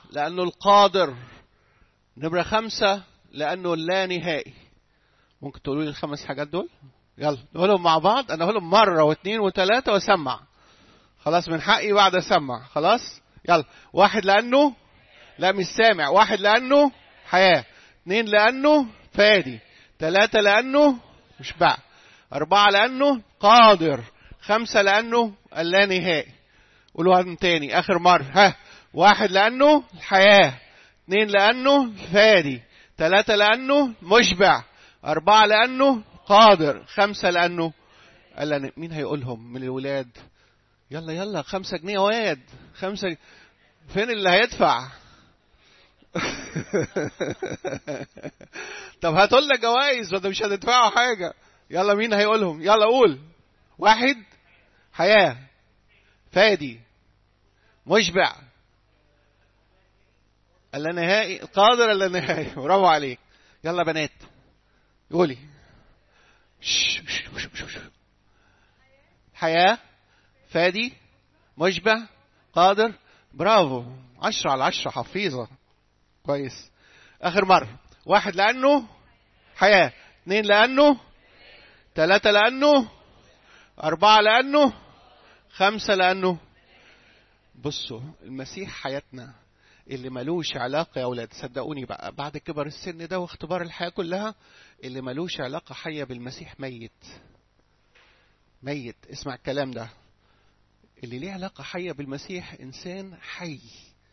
لأنه القادر نمرة خمسة لأنه اللا نهائي ممكن تقولوا لي الخمس حاجات دول يلا نقولهم مع بعض أنا أقولهم مرة واثنين وثلاثة وأسمع خلاص من حقي بعد أسمع خلاص يلا واحد لأنه لا مش سامع واحد لأنه حياة اثنين لأنه فادي ثلاثة لأنه مشبع أربعة لأنه قادر خمسة لأنه اللانهائي قولوها من تاني آخر مرة ها واحد لأنه الحياة اثنين لأنه فادي ثلاثة لأنه مشبع أربعة لأنه قادر خمسة لأنه قال مين هيقولهم من الولاد يلا يلا خمسة جنيه واد خمسة فين اللي هيدفع طب هاتوا لنا جوائز ولا مش هتدفعوا حاجة يلا مين هيقولهم يلا قول واحد حياة فادي مشبع الا نهائي قادر الا نهائي برافو عليك يلا بنات قولي حياة فادي مشبع قادر برافو عشرة على عشرة حفيظة كويس آخر مرة واحد لأنه حياة اثنين لأنه ثلاثة لأنه أربعة لأنه خمسة لأنه بصوا المسيح حياتنا اللي ملوش علاقة يا أولاد صدقوني بقى بعد كبر السن ده واختبار الحياة كلها اللي ملوش علاقة حية بالمسيح ميت ميت اسمع الكلام ده اللي ليه علاقة حية بالمسيح إنسان حي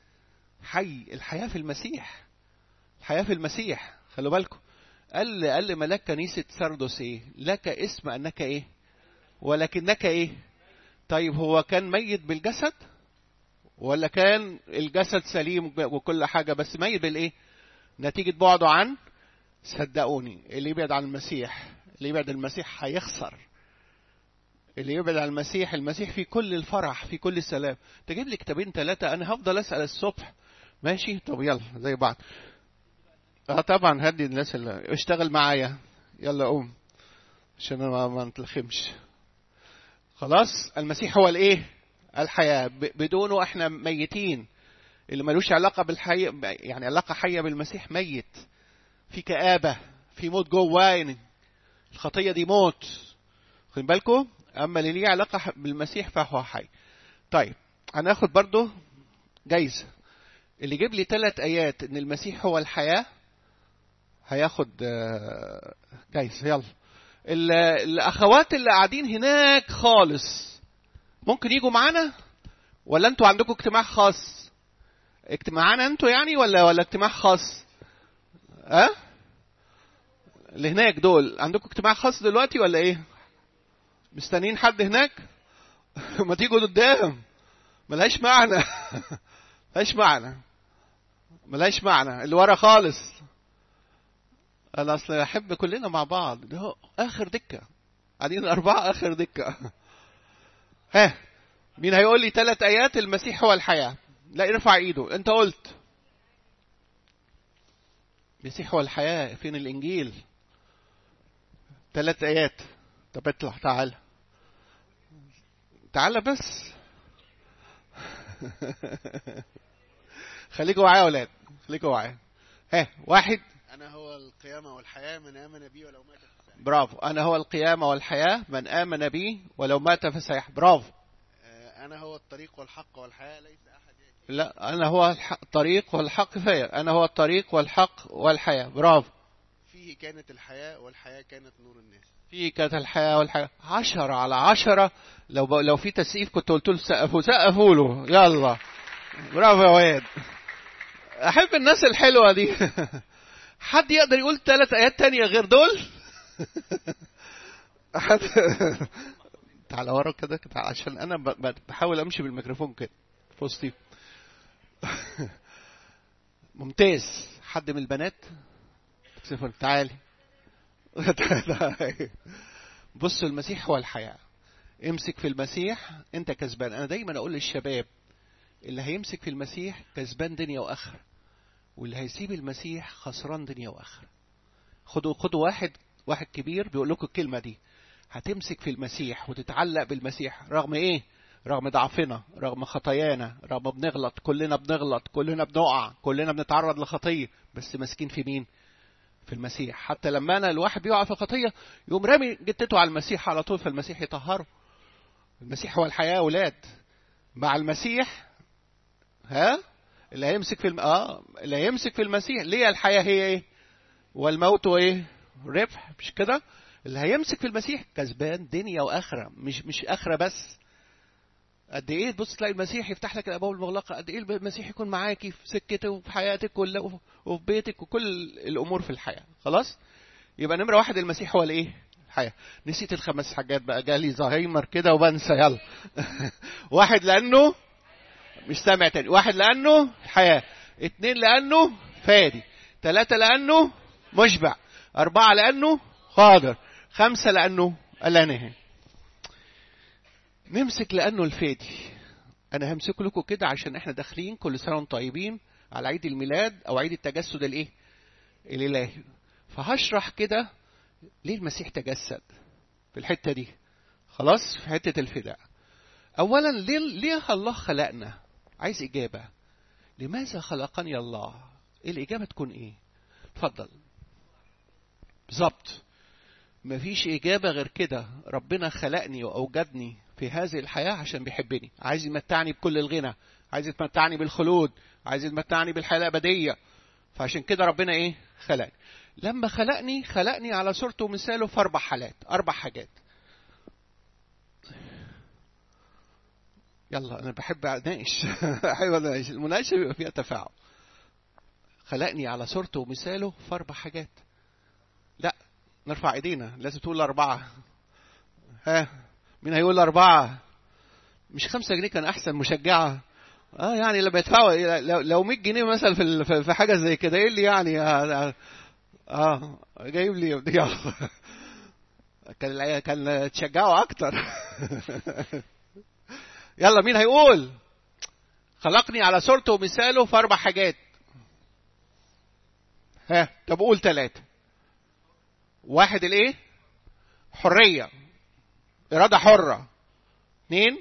حي الحياة في المسيح الحياة في المسيح خلوا بالكم قال قال ملاك كنيسة سردس إيه لك اسم أنك إيه ولكنك إيه طيب هو كان ميت بالجسد ولا كان الجسد سليم وكل حاجة بس ميت بالإيه نتيجة بعده عن صدقوني اللي يبعد عن المسيح اللي يبعد المسيح هيخسر اللي يبعد عن المسيح المسيح في كل الفرح في كل السلام تجيب لي كتابين ثلاثة أنا هفضل أسأل الصبح ماشي طب يلا زي بعض اه طبعا هدي الناس اللي اشتغل معايا يلا قوم عشان انا ما نتلخمش خلاص المسيح هو الايه الحياة بدونه احنا ميتين اللي ملوش علاقة بالحي يعني علاقة حية بالمسيح ميت في كآبة في موت جواه الخطية دي موت خد بالكم اما اللي ليه علاقة بالمسيح فهو حي طيب هناخد برضو جايزة اللي يجيب لي ثلاث ايات ان المسيح هو الحياة هياخد جايزة يلا الاخوات اللي قاعدين هناك خالص ممكن يجوا معانا ولا انتوا عندكم اجتماع خاص اجتماعنا انتوا يعني ولا ولا اجتماع خاص ها أه؟ اللي هناك دول عندكم اجتماع خاص دلوقتي ولا ايه مستنيين حد هناك ما تيجوا قدام ملهاش معنى ملهاش معنى ملهاش معنى اللي ورا خالص انا اصل احب كلنا مع بعض ده اخر دكه قاعدين الاربعه اخر دكه ها مين هيقول لي ثلاث ايات المسيح هو الحياه لا يرفع ايده انت قلت المسيح هو الحياه فين الانجيل ثلاث ايات طب اطلع تعال تعال بس خليكوا معايا يا اولاد خليكوا معايا ها واحد أنا هو القيامة والحياة من آمن بي ولو مات فسيحيا برافو انا هو القيامه والحياه من امن بي ولو مات فسيح برافو أنا هو الطريق والحق والحياة ليس أحد يأتي لا انا هو الحق- الطريق والحق فيا انا هو الطريق والحق والحياه برافو فيه كانت الحياة والحياة كانت نور الناس في كانت الحياة والحياة عشرة على عشرة لو ب... لو في تسقيف كنت قلت له سقفوا سقفوا له يلا برافو يا واد أحب الناس الحلوة دي حد يقدر يقول ثلاث آيات تانية غير دول حد تعال ورا كده كده عشان أنا ب... ب- بحاول أمشي بالميكروفون كده في وسطي ممتاز حد من البنات صفر تعالي بصوا المسيح هو الحياة امسك في المسيح انت كسبان انا دايما اقول للشباب اللي هيمسك في المسيح كسبان دنيا واخره واللي هيسيب المسيح خسران دنيا واخره خدوا خدوا واحد واحد كبير بيقول لكم الكلمه دي هتمسك في المسيح وتتعلق بالمسيح رغم ايه رغم ضعفنا رغم خطايانا رغم بنغلط كلنا بنغلط كلنا بنقع كلنا بنتعرض لخطيه بس ماسكين في مين في المسيح حتى لما انا الواحد بيقع في خطيه يقوم رامي جتته على المسيح على طول فالمسيح يطهره المسيح هو الحياه يا اولاد مع المسيح ها اللي هيمسك في الم... اه اللي هيمسك في المسيح ليه الحياه هي ايه والموت ايه ربح مش كده اللي هيمسك في المسيح كسبان دنيا واخره مش مش اخره بس قد ايه تبص تلاقي المسيح يفتح لك الابواب المغلقه قد ايه المسيح يكون معاكي في سكتك وفي حياتك كلها وفي بيتك وكل الامور في الحياه خلاص يبقى نمره واحد المسيح هو الايه الحياه نسيت الخمس حاجات بقى جالي زهايمر كده وبنسى يلا واحد لانه مش سامع تاني واحد لانه الحياه اتنين لانه فادي ثلاثة لانه مشبع أربعة لأنه قادر خمسة لأنه لا نهي نمسك لأنه الفادي أنا همسك لكم كده عشان إحنا داخلين كل سنة وانتم طيبين على عيد الميلاد أو عيد التجسد الإيه؟ الإلهي فهشرح كده ليه المسيح تجسد في الحتة دي خلاص في حتة الفداء أولا ليه, ليه الله خلقنا عايز إجابة لماذا خلقني الله الإجابة تكون إيه اتفضل بالظبط مفيش إجابة غير كده ربنا خلقني وأوجدني في هذه الحياة عشان بيحبني عايز يمتعني بكل الغنى عايز يمتعني بالخلود عايز يمتعني بالحياة الأبدية فعشان كده ربنا إيه خلقني لما خلقني خلقني على صورته ومثاله في أربع حالات أربع حاجات يلا أنا بحب أناقش أحب أناقش المناقشة بيبقى فيها تفاعل خلقني على صورته ومثاله في أربع حاجات لا نرفع ايدينا لازم تقول أربعة ها مين هيقول أربعة مش خمسة جنيه كان أحسن مشجعة اه يعني لما يدفعوا لو 100 جنيه مثلا في في حاجة زي كده ايه اللي يعني اه, آه جايب لي يلا كان كان تشجعوا أكتر يلا مين هيقول خلقني على صورته ومثاله في أربع حاجات ها طب قول ثلاثة واحد الايه حرية إرادة حرة اثنين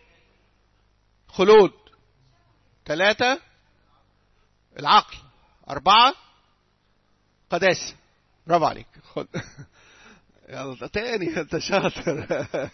خلود ثلاثة العقل أربعة قداسة برافو عليك خد يلا تاني انت شاطر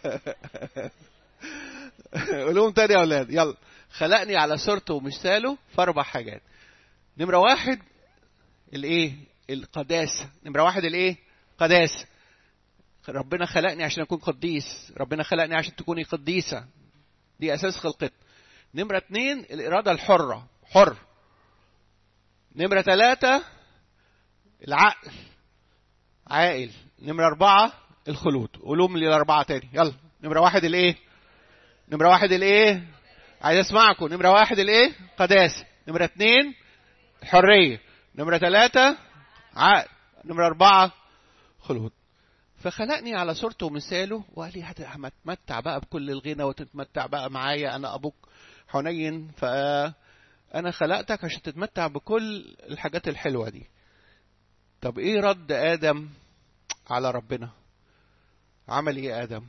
قولهم تاني يا اولاد يلا خلقني على صورته ومثاله في اربع حاجات نمرة واحد الايه القداسة نمرة واحد الايه قداسة ربنا خلقني عشان اكون قديس ربنا خلقني عشان تكوني قديسة دي اساس خلقتنا نمرة اتنين الارادة الحرة حر نمرة ثلاثة العقل عاقل نمرة أربعة الخلود قولهم لي الأربعة تاني يلا نمرة واحد الإيه؟ نمرة واحد الإيه؟ عايز أسمعكم نمرة واحد الإيه؟ قداسة نمرة اتنين الحرية نمرة ثلاثة عقل نمرة أربعة خلود فخلقني على صورته ومثاله وقال لي هتتمتع بقى بكل الغنى وتتمتع بقى معايا أنا أبوك حنين فأنا خلقتك عشان تتمتع بكل الحاجات الحلوة دي طب إيه رد آدم على ربنا عمل إيه آدم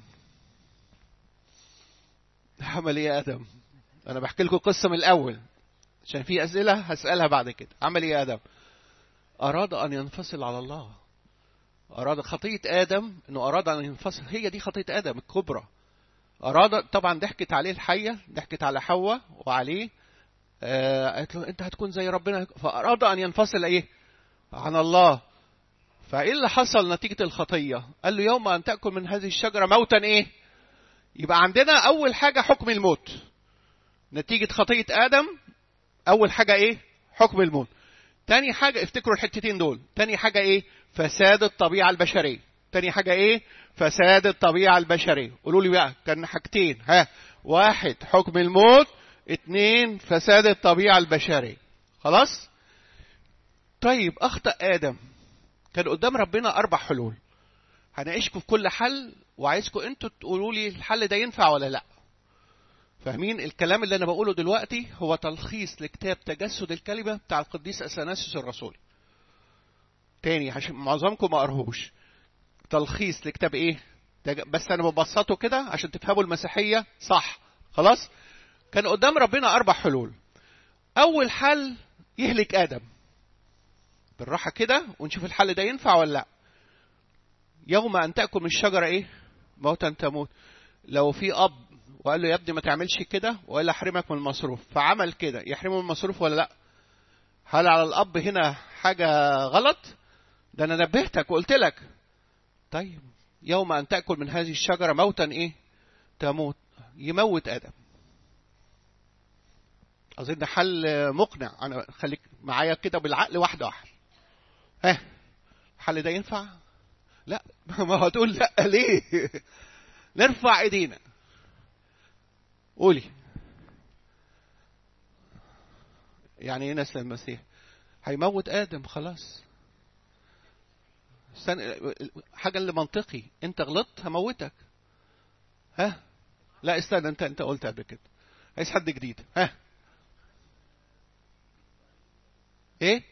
عمل إيه آدم أنا بحكي لكم قصة من الأول عشان في أسئلة هسألها بعد كده عمل إيه آدم أراد أن ينفصل على الله أراد خطية آدم أنه أراد أن ينفصل هي دي خطية آدم الكبرى أراد طبعا ضحكت عليه الحية ضحكت على حواء وعليه آه قالت له أنت هتكون زي ربنا فأراد أن ينفصل إيه عن الله فإيه اللي حصل نتيجة الخطية قال له يوم أن تأكل من هذه الشجرة موتا إيه يبقى عندنا أول حاجة حكم الموت نتيجة خطية آدم أول حاجة إيه حكم الموت تاني حاجة افتكروا الحتتين دول تاني حاجة ايه فساد الطبيعة البشرية تاني حاجة ايه فساد الطبيعة البشرية قولوا لي بقى كان حاجتين ها واحد حكم الموت اتنين فساد الطبيعة البشرية خلاص طيب اخطأ ادم كان قدام ربنا اربع حلول هنعيشكم في كل حل وعايزكم انتوا تقولوا لي الحل ده ينفع ولا لا فاهمين الكلام اللي انا بقوله دلوقتي هو تلخيص لكتاب تجسد الكلمه بتاع القديس اثناسيوس الرسول تاني عشان معظمكم ما قرهوش تلخيص لكتاب ايه بس انا ببسطه كده عشان تفهموا المسيحيه صح خلاص كان قدام ربنا اربع حلول اول حل يهلك ادم بالراحه كده ونشوف الحل ده ينفع ولا لا يوم ان تاكل من الشجره ايه موتا تموت لو في اب وقال له يا ابني ما تعملش كده والا احرمك من المصروف فعمل كده يحرمه من المصروف ولا لا هل على الاب هنا حاجه غلط ده انا نبهتك وقلت لك طيب يوم ان تاكل من هذه الشجره موتا ايه تموت يموت ادم اظن حل مقنع انا خليك معايا كده بالعقل واحده واحده ها الحل ده ينفع لا ما هتقول لا ليه نرفع ايدينا قولي يعني ايه نسل المسيح هيموت ادم خلاص استنى حاجه اللي منطقي انت غلطت هموتك ها لا استنى انت انت قلت قبل كده عايز حد جديد ها ايه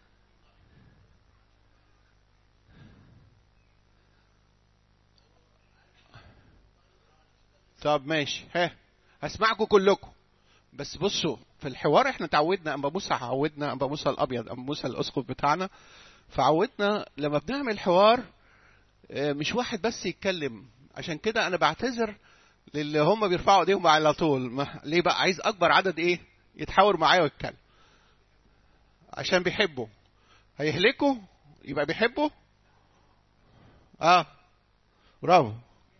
طب ماشي ها هسمعكم كلكم بس بصوا في الحوار احنا تعودنا ام موسى عودنا ام موسى الابيض ام موسى الاسقف بتاعنا فعودنا لما بنعمل حوار مش واحد بس يتكلم عشان كده انا بعتذر للي هم بيرفعوا ايديهم على طول ما ليه بقى عايز اكبر عدد ايه يتحاور معايا ويتكلم عشان بيحبوا هيهلكوا يبقى بيحبوا اه برافو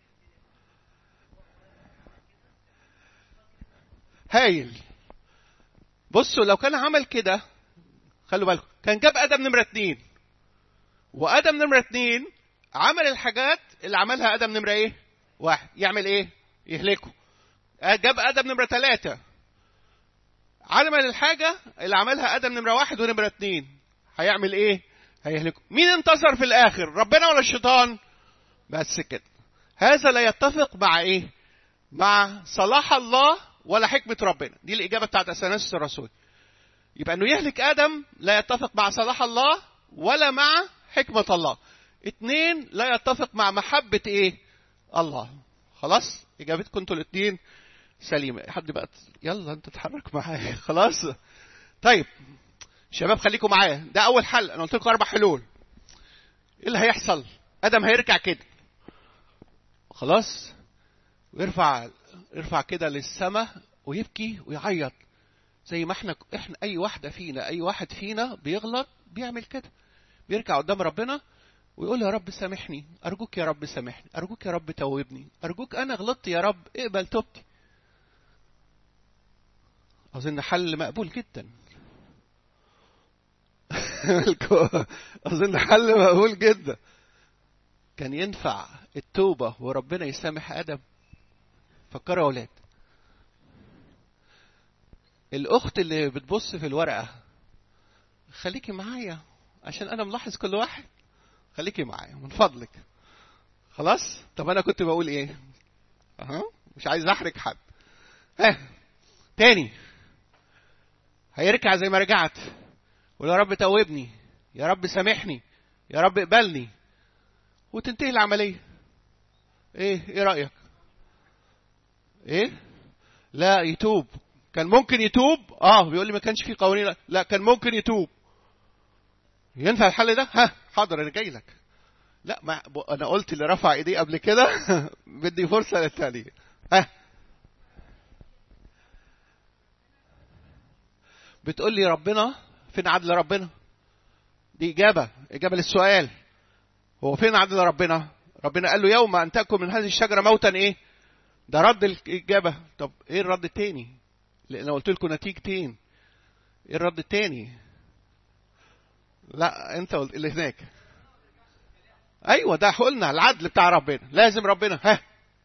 هايل بصوا لو كان عمل كده خلوا بالكم كان جاب ادم نمره اتنين وادم نمره اتنين عمل الحاجات اللي عملها ادم نمره ايه واحد يعمل ايه يهلكه جاب ادم نمره ثلاثة عمل الحاجة اللي عملها ادم نمره واحد ونمره اتنين هيعمل ايه هيهلكه مين انتصر في الاخر ربنا ولا الشيطان بس كده هذا لا يتفق مع ايه مع صلاح الله ولا حكمة ربنا دي الإجابة بتاعت أثناسيوس الرسول يبقى أنه يهلك آدم لا يتفق مع صلاح الله ولا مع حكمة الله اتنين لا يتفق مع محبة إيه الله خلاص إجابتكم انتوا الاتنين سليمة حد بقى يلا أنت تتحرك معايا خلاص طيب شباب خليكم معايا ده أول حل أنا قلت لكم أربع حلول إيه اللي هيحصل آدم هيرجع كده خلاص ويرفع يرفع كده للسماء ويبكي ويعيط زي ما احنا احنا اي واحده فينا اي واحد فينا بيغلط بيعمل كده بيركع قدام ربنا ويقول يا رب سامحني ارجوك يا رب سامحني ارجوك يا رب توبني ارجوك انا غلطت يا رب اقبل توبتي اظن حل مقبول جدا اظن حل مقبول جدا كان ينفع التوبه وربنا يسامح ادم فكروا يا اولاد الاخت اللي بتبص في الورقه خليكي معايا عشان انا ملاحظ كل واحد خليكي معايا من فضلك خلاص طب انا كنت بقول ايه اها مش عايز احرج حد ها تاني هيرجع زي ما رجعت ويا رب توبني يا رب سامحني يا رب اقبلني وتنتهي العمليه ايه ايه رايك ايه لا يتوب كان ممكن يتوب اه بيقول لي ما كانش في قوانين لا كان ممكن يتوب ينفع الحل ده ها حاضر انا جاي لك لا ما انا قلت اللي رفع ايديه قبل كده بدي فرصه للتاني ها بتقول لي ربنا فين عدل ربنا دي اجابه اجابه للسؤال هو فين عدل ربنا ربنا قال له يوم ان تاكل من هذه الشجره موتا ايه ده رد الإجابة طب إيه الرد التاني؟ لأن أنا قلت لكم نتيجتين إيه الرد التاني؟ لا أنت قلت اللي هناك أيوه ده قلنا العدل بتاع ربنا لازم ربنا ها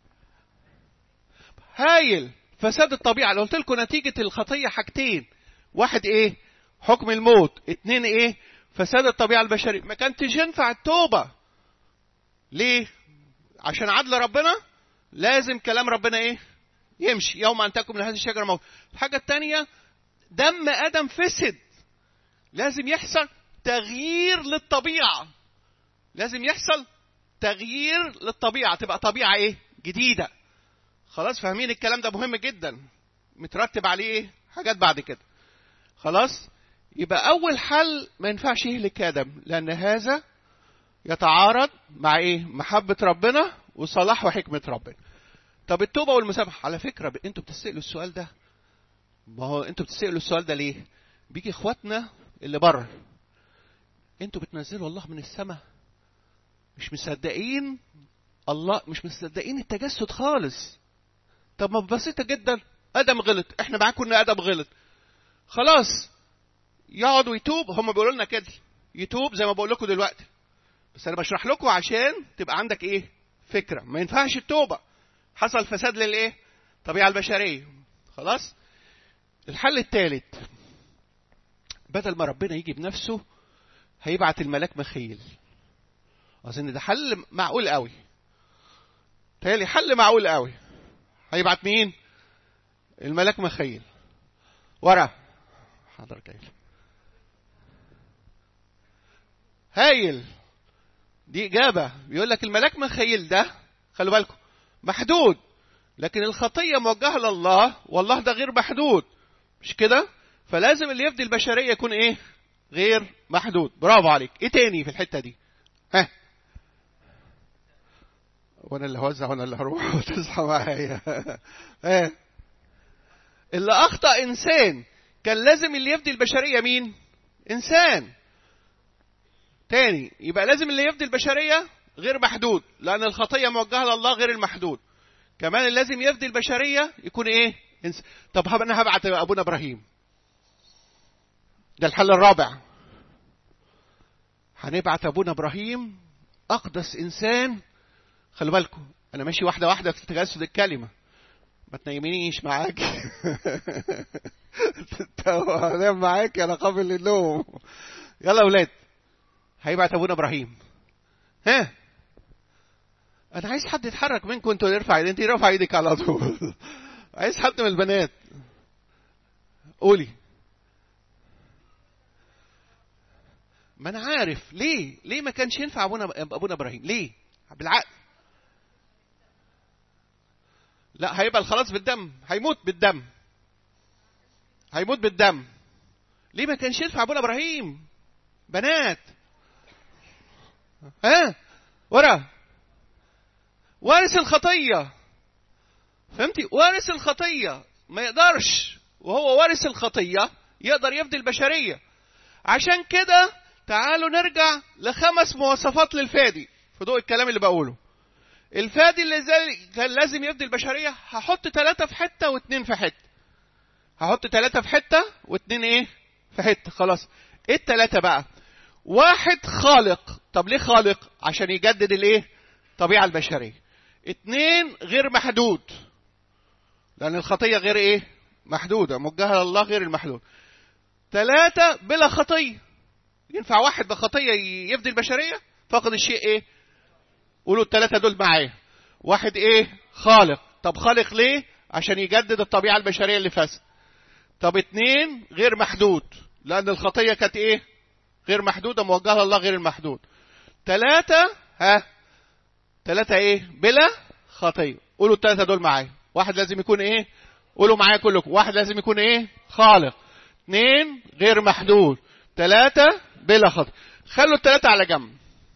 هايل فساد الطبيعة أنا قلت لكم نتيجة الخطية حاجتين واحد إيه؟ حكم الموت اتنين إيه؟ فساد الطبيعة البشرية ما كانتش ينفع التوبة ليه؟ عشان عدل ربنا لازم كلام ربنا ايه يمشي يوم ان تاكل من هذه الشجره موت الحاجه الثانيه دم ادم فسد لازم يحصل تغيير للطبيعه لازم يحصل تغيير للطبيعه تبقى طبيعه ايه جديده خلاص فاهمين الكلام ده مهم جدا مترتب عليه ايه حاجات بعد كده خلاص يبقى اول حل ما ينفعش يهلك ادم لان هذا يتعارض مع ايه محبه ربنا وصلاح وحكمه ربنا طب التوبه والمسامحه على فكره ب... انتوا بتسالوا السؤال ده ما هو انتوا بتسالوا السؤال ده ليه بيجي اخواتنا اللي بره انتوا بتنزلوا الله من السماء مش مصدقين الله مش مصدقين التجسد خالص طب ما بسيطة جدا آدم غلط احنا معاكم ان آدم غلط خلاص يقعد ويتوب هم بيقولوا لنا كده يتوب زي ما بقول لكم دلوقتي بس انا بشرح لكم عشان تبقى عندك ايه فكرة ما ينفعش التوبة حصل فساد للايه الطبيعة البشرية خلاص الحل الثالث بدل ما ربنا يجي بنفسه هيبعت الملاك مخيل اظن ده حل معقول قوي تالي حل معقول قوي هيبعت مين الملاك مخيل ورا حاضر كيف هايل دي إجابة بيقول لك الملاك مخيل ده خلوا بالكم محدود لكن الخطية موجهة لله والله ده غير محدود مش كده فلازم اللي يفدي البشرية يكون ايه غير محدود برافو عليك ايه تاني في الحتة دي ها وانا اللي هوزع وانا اللي هروح وتصحى معايا ها اللي اخطا انسان كان لازم اللي يفدي البشريه مين انسان تاني يبقى لازم اللي يفدي البشريه غير محدود لان الخطيه موجهه لله غير المحدود كمان اللي لازم يفدي البشريه يكون ايه إنس... طب انا هبعت ابونا ابراهيم ده الحل الرابع هنبعت ابونا ابراهيم اقدس انسان خلوا بالكم انا ماشي واحده واحده في تجسد الكلمه ما تنيمنيش معاك انام معاك انا قابل للنوم يلا يا ولاد هيبعت ابونا ابراهيم ها انا عايز حد يتحرك منكم انتوا يرفع ايدك انت رفع ايدك على طول عايز حد من البنات قولي ما انا عارف ليه ليه ما كانش ينفع ابونا ابونا ابراهيم ليه بالعقل لا هيبقى الخلاص بالدم هيموت بالدم هيموت بالدم ليه ما كانش ينفع ابونا ابراهيم بنات ها ورا وارث الخطيه فهمتي وارث الخطيه ما يقدرش وهو وارث الخطيه يقدر يفدي البشريه عشان كده تعالوا نرجع لخمس مواصفات للفادي في ضوء الكلام اللي بقوله الفادي اللي زي كان لازم يفدي البشريه هحط ثلاثه في حته واثنين في حته هحط ثلاثه في حته واثنين ايه في حته خلاص ايه الثلاثه بقى واحد خالق طب ليه خالق عشان يجدد الايه الطبيعه البشريه اثنين غير محدود لان الخطيه غير ايه محدوده موجهه لله غير المحدود ثلاثه بلا خطيه ينفع واحد بخطيه يفدي البشريه فقد الشيء ايه قولوا الثلاثة دول معايا واحد ايه خالق طب خالق ليه عشان يجدد الطبيعة البشرية اللي فاسد طب اتنين غير محدود لأن الخطية كانت ايه غير محدودة موجهة لله غير المحدود ثلاثة ها ثلاثة ايه بلا خطية قولوا الثلاثة دول معايا واحد لازم يكون ايه قولوا معايا كلكم واحد لازم يكون ايه خالق اثنين غير محدود ثلاثة بلا خطية خلوا الثلاثة على جنب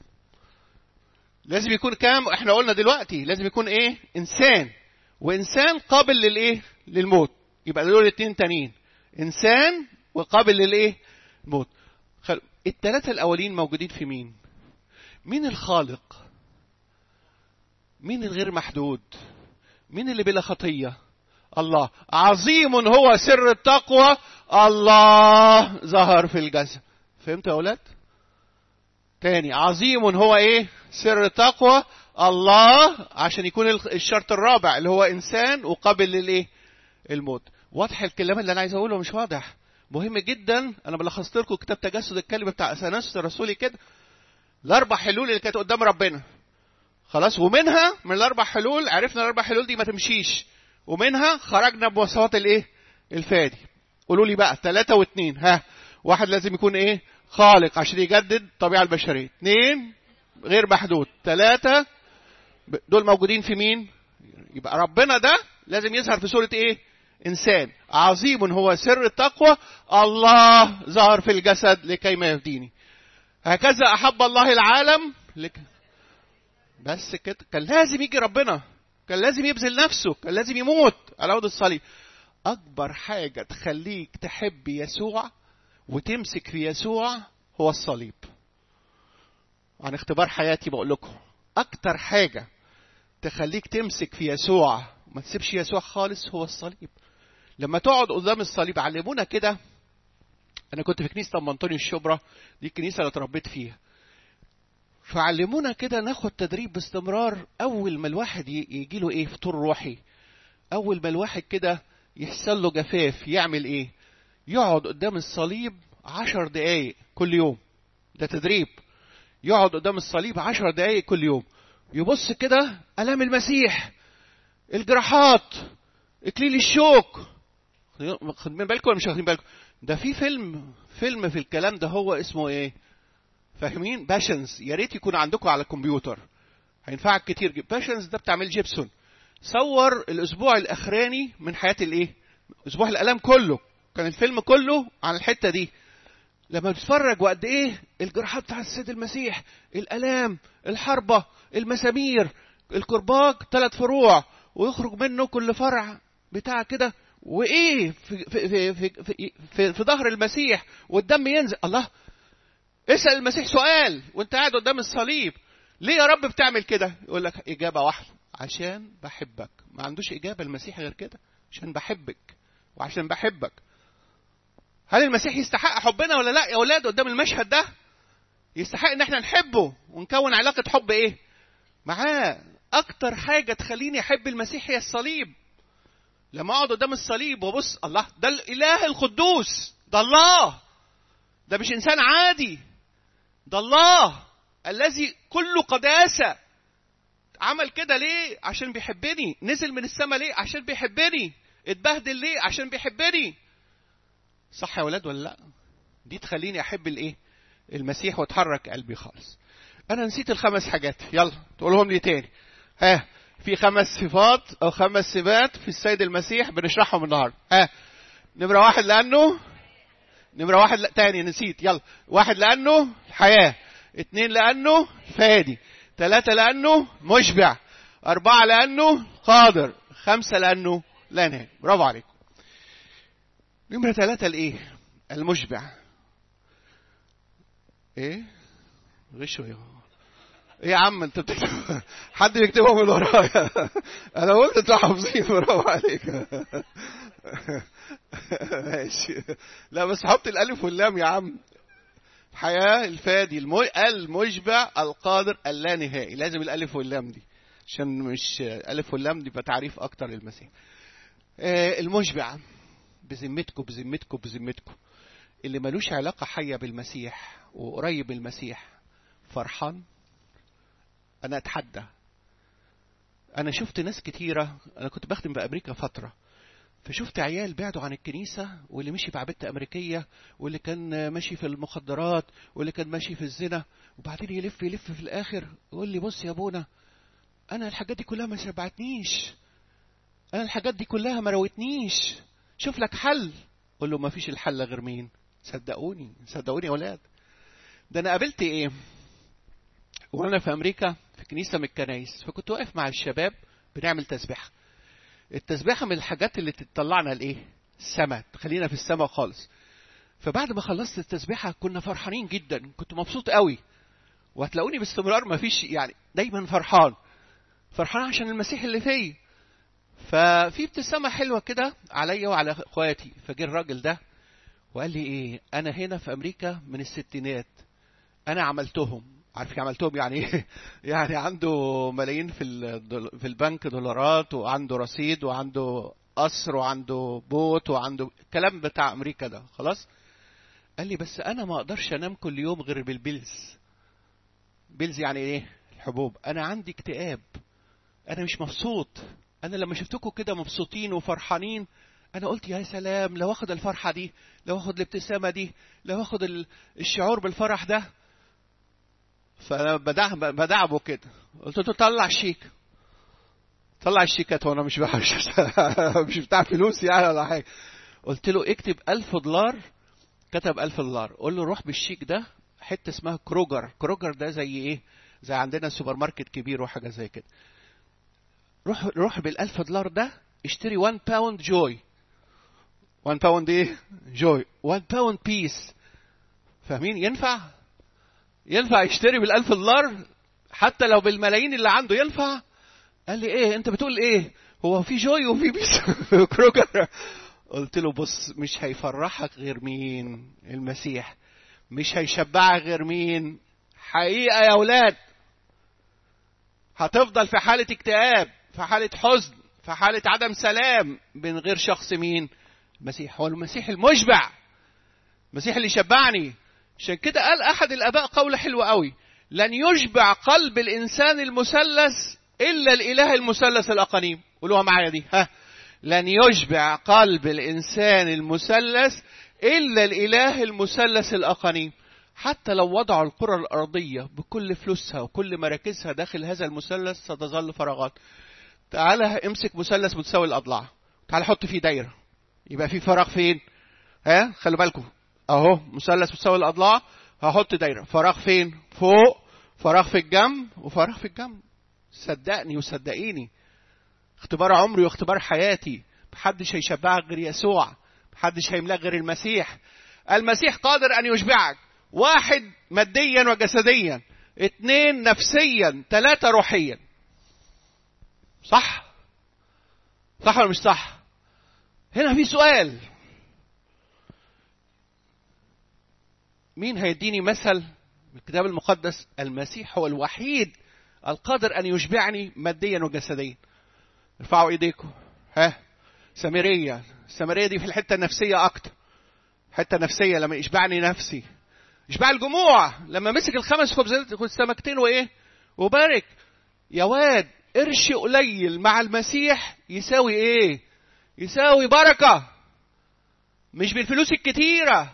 لازم يكون كام احنا قلنا دلوقتي لازم يكون ايه انسان وانسان قابل للايه للموت يبقى دول الاثنين تانيين انسان وقابل للايه الموت خل... الثلاثه الاولين موجودين في مين مين الخالق مين الغير محدود مين اللي بلا خطيه الله عظيم هو سر التقوى الله ظهر في الجسد فهمتوا يا اولاد تاني عظيم هو ايه سر التقوى الله عشان يكون الشرط الرابع اللي هو انسان وقابل للايه الموت واضح الكلام اللي انا عايز اقوله مش واضح مهم جدا انا بلخصت لكم كتاب تجسد الكلمه بتاع اثناس الرسولي كده الاربع حلول اللي كانت قدام ربنا خلاص ومنها من الاربع حلول عرفنا الاربع حلول دي ما تمشيش ومنها خرجنا بمواصفات الايه الفادي قولوا لي بقى ثلاثة واثنين ها واحد لازم يكون ايه خالق عشان يجدد الطبيعة البشرية اثنين غير محدود ثلاثة دول موجودين في مين يبقى ربنا ده لازم يظهر في صورة ايه انسان عظيم هو سر التقوى الله ظهر في الجسد لكي ما يهديني هكذا احب الله العالم لك بس كده كان لازم يجي ربنا كان لازم يبذل نفسه كان لازم يموت على عود الصليب اكبر حاجه تخليك تحب يسوع وتمسك في يسوع هو الصليب عن اختبار حياتي بقول لكم اكتر حاجه تخليك تمسك في يسوع ما تسيبش يسوع خالص هو الصليب لما تقعد قدام الصليب علمونا كده انا كنت في كنيسه ام انطونيو الشبرا دي الكنيسه اللي اتربيت فيها فعلمونا كده ناخد تدريب باستمرار اول ما الواحد يجي له ايه فطور روحي اول ما الواحد كده يحصل له جفاف يعمل ايه يقعد قدام الصليب عشر دقايق كل يوم ده تدريب يقعد قدام الصليب عشر دقايق كل يوم يبص كده الام المسيح الجراحات اكليل الشوك خدين بالكم ولا مش واخدين بالكم ده في فيلم فيلم في الكلام ده هو اسمه ايه فاهمين باشنز يا ريت يكون عندكم على الكمبيوتر هينفعك كتير جدا باشنز ده بتاع ميل جيبسون صور الاسبوع الاخراني من حياه الايه اسبوع الالام كله كان الفيلم كله عن الحته دي لما بتتفرج وقد ايه الجراحات بتاع السيد المسيح الالام الحربه المسامير الكرباج ثلاث فروع ويخرج منه كل فرع بتاع كده وايه في في في في, في, في, في ظهر المسيح والدم ينزل الله اسال المسيح سؤال وانت قاعد قدام الصليب ليه يا رب بتعمل كده يقول لك اجابه واحده عشان بحبك ما عندوش اجابه المسيح غير كده عشان بحبك وعشان بحبك هل المسيح يستحق حبنا ولا لا يا اولاد قدام المشهد ده يستحق ان احنا نحبه ونكون علاقه حب ايه معاه اكتر حاجه تخليني احب المسيح هي الصليب لما اقعد قدام الصليب وابص الله ده الاله القدوس ده الله ده مش انسان عادي ده الله الذي كله قداسه عمل كده ليه عشان بيحبني نزل من السماء ليه عشان بيحبني اتبهدل ليه عشان بيحبني صح يا ولاد ولا لا دي تخليني احب الايه المسيح وتحرك قلبي خالص انا نسيت الخمس حاجات يلا تقولهم لي تاني ها في خمس صفات او خمس صفات في السيد المسيح بنشرحهم النهارده ها نمره واحد لانه نمره واحد لا تاني نسيت يلا واحد لانه الحياه اتنين لانه فادي ثلاثة لأنه مشبع أربعة لأنه قادر خمسة لأنه لا نهاية برافو عليكم نمرة ثلاثة الإيه المشبع إيه غشوا إيه ايه يا عم انت بتكتب حد بيكتبها من ورايا انا قلت انتوا حافظين برافو عليك ماشي لا بس حط الالف واللام يا عم الحياة الفادي المشبع القادر اللانهائي لازم الألف واللام دي عشان مش ألف واللام دي تعريف أكتر للمسيح المشبع بذمتكم بذمتكم بذمتكم اللي ملوش علاقة حية بالمسيح وقريب من المسيح فرحان أنا أتحدى أنا شفت ناس كتيرة أنا كنت بخدم بأمريكا فترة فشفت عيال بعدوا عن الكنيسة واللي مشي بعبدة أمريكية واللي كان ماشي في المخدرات واللي كان ماشي في الزنا وبعدين يلف يلف في الآخر يقول لي بص يا أبونا أنا الحاجات دي كلها ما شبعتنيش أنا الحاجات دي كلها ما روتنيش شوف لك حل قول له ما فيش الحل غير مين صدقوني صدقوني يا ولاد ده أنا قابلت إيه وأنا في أمريكا في كنيسة من الكنايس فكنت واقف مع الشباب بنعمل تسبيحة التسبيحه من الحاجات اللي تطلعنا لايه السماء تخلينا في السماء خالص فبعد ما خلصت التسبيحه كنا فرحانين جدا كنت مبسوط قوي وهتلاقوني باستمرار ما فيش يعني دايما فرحان فرحان عشان المسيح اللي فيا ففي ابتسامه حلوه كده عليا وعلى اخواتي فجه الراجل ده وقال لي ايه انا هنا في امريكا من الستينات انا عملتهم عارف عملتهم يعني ايه؟ يعني عنده ملايين في في البنك دولارات وعنده رصيد وعنده قصر وعنده بوت وعنده الكلام بتاع امريكا ده خلاص قال لي بس انا ما اقدرش انام كل يوم غير بالبيلز بيلز يعني ايه الحبوب انا عندي اكتئاب انا مش مبسوط انا لما شفتكم كده مبسوطين وفرحانين انا قلت يا سلام لو اخد الفرحه دي لو اخد الابتسامه دي لو اخد الشعور بالفرح ده فانا بدعبه كده قلت له طلع شيك طلع الشيكات وانا مش بحش مش بتاع فلوس يعني ولا حاجه قلت له اكتب ألف دولار كتب ألف دولار قول له روح بالشيك ده حته اسمها كروجر كروجر ده زي ايه زي عندنا سوبر ماركت كبير وحاجه زي كده روح روح بالألف دولار ده اشتري 1 باوند جوي 1 باوند ايه جوي 1 باوند بيس فاهمين ينفع ينفع يشتري بالألف دولار حتى لو بالملايين اللي عنده ينفع قال لي ايه انت بتقول ايه هو في جوي وفي بيس كروجر قلت له بص مش هيفرحك غير مين المسيح مش هيشبعك غير مين حقيقة يا أولاد هتفضل في حالة اكتئاب في حالة حزن في حالة عدم سلام من غير شخص مين المسيح هو المسيح المشبع المسيح اللي يشبعني عشان كده قال أحد الآباء قول حلو قوي لن يشبع قلب الإنسان المثلث إلا الإله المثلث الأقانيم قولوها معايا دي ها لن يشبع قلب الإنسان المثلث إلا الإله المثلث الأقانيم حتى لو وضعوا القرى الأرضية بكل فلوسها وكل مراكزها داخل هذا المثلث ستظل فراغات تعالى امسك مثلث متساوي الأضلاع تعالى حط فيه دايرة يبقى في فراغ فين ها خلوا بالكم اهو مثلث متساوي الأضلاع هحط دايرة فراغ فين فوق فراغ في الجنب وفراغ في الجنب صدقني وصدقيني اختبار عمري واختبار حياتي محدش هيشبعك غير يسوع محدش هيملاك غير المسيح المسيح قادر ان يشبعك واحد ماديا وجسديا اثنين نفسيا ثلاثة روحيا صح صح ولا مش صح هنا في سؤال مين هيديني مثل الكتاب المقدس المسيح هو الوحيد القادر ان يشبعني ماديا وجسديا ارفعوا ايديكم ها سامريه السامريه دي في الحته النفسيه اكتر حته نفسيه لما يشبعني نفسي يشبع الجموع لما مسك الخمس خبزات والسمكتين وايه وبارك يا واد قرش قليل مع المسيح يساوي ايه يساوي بركه مش بالفلوس الكتيره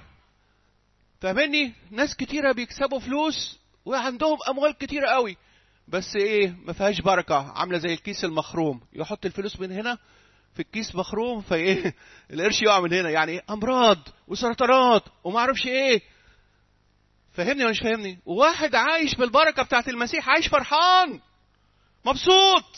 فاهمني ناس كتيره بيكسبوا فلوس وعندهم اموال كتيره قوي بس ايه ما فيهاش بركه عامله زي الكيس المخروم يحط الفلوس من هنا في الكيس مخروم فايه القرش يقع من هنا يعني إيه؟ امراض وسرطانات وما اعرفش ايه فهمني ولا مش فاهمني وواحد عايش بالبركه بتاعت المسيح عايش فرحان مبسوط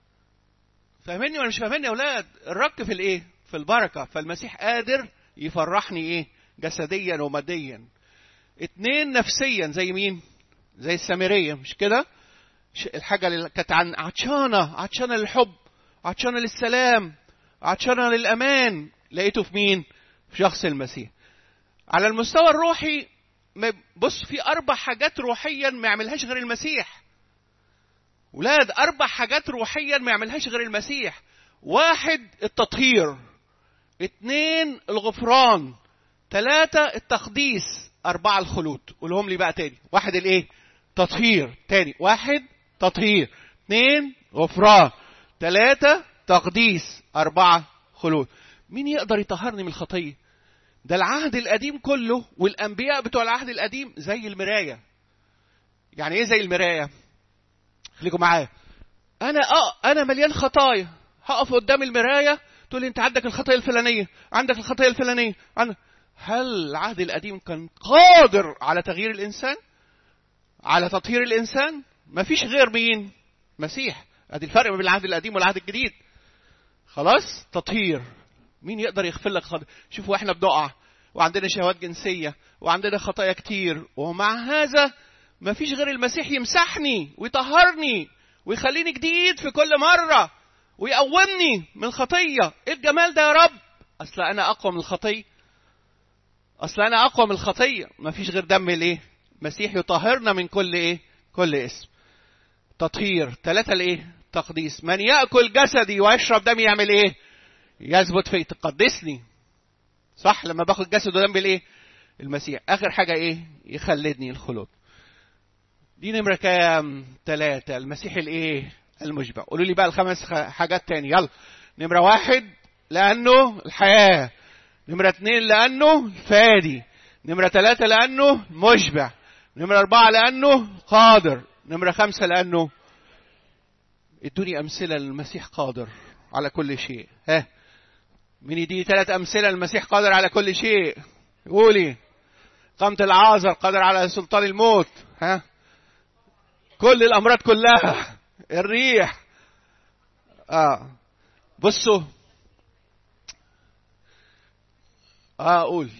فاهمني ولا مش فاهمني يا اولاد الرك في الايه في البركه فالمسيح قادر يفرحني ايه جسديا وماديا اتنين نفسيا زي مين زي السامريه مش كده الحاجه اللي كانت عن عطشانه عطشانه للحب عطشانه للسلام عطشانه للامان لقيته في مين في شخص المسيح على المستوى الروحي بص في اربع حاجات روحيا ما يعملهاش غير المسيح ولاد اربع حاجات روحيا ما يعملهاش غير المسيح واحد التطهير اتنين الغفران ثلاثة التقديس أربعة الخلود قولهم لي بقى تاني واحد الإيه تطهير تاني واحد تطهير اثنين غفران ثلاثة تقديس أربعة خلود مين يقدر يطهرني من الخطية ده العهد القديم كله والأنبياء بتوع العهد القديم زي المراية يعني إيه زي المراية خليكم معايا أنا أه أنا مليان خطايا هقف قدام المراية تقول لي أنت عندك الخطية الفلانية عندك الخطية الفلانية عندك هل العهد القديم كان قادر على تغيير الإنسان على تطهير الإنسان ما فيش غير مين مسيح ادي الفرق بين العهد القديم والعهد الجديد خلاص تطهير مين يقدر يغفر لك خطأ شوفوا احنا بنقع وعندنا شهوات جنسية وعندنا خطايا كتير ومع هذا ما فيش غير المسيح يمسحني ويطهرني ويخليني جديد في كل مرة ويقومني من الخطية ايه الجمال ده يا رب اصل انا اقوى من الخطية اصل انا اقوى من الخطية ما فيش غير دم الايه مسيح يطهرنا من كل ايه كل اسم تطهير ثلاثة الايه تقديس من يأكل جسدي ويشرب دمي يعمل ايه يثبت في تقدسني صح لما باخد جسد ودم بالايه المسيح اخر حاجة ايه يخلدني الخلود دي نمرة كام ثلاثة المسيح الايه المشبع قولوا لي بقى الخمس حاجات تاني يلا نمرة واحد لأنه الحياة نمرة اتنين لأنه الفادي نمرة ثلاثة لأنه مشبع نمرة أربعة لأنه قادر نمرة خمسة لأنه ادوني امثله المسيح قادر على كل شيء ها مين يديني ثلاث امثله المسيح قادر على كل شيء قولي قامة العازر قادر على سلطان الموت ها كل الامراض كلها الريح اه بصوا اه قول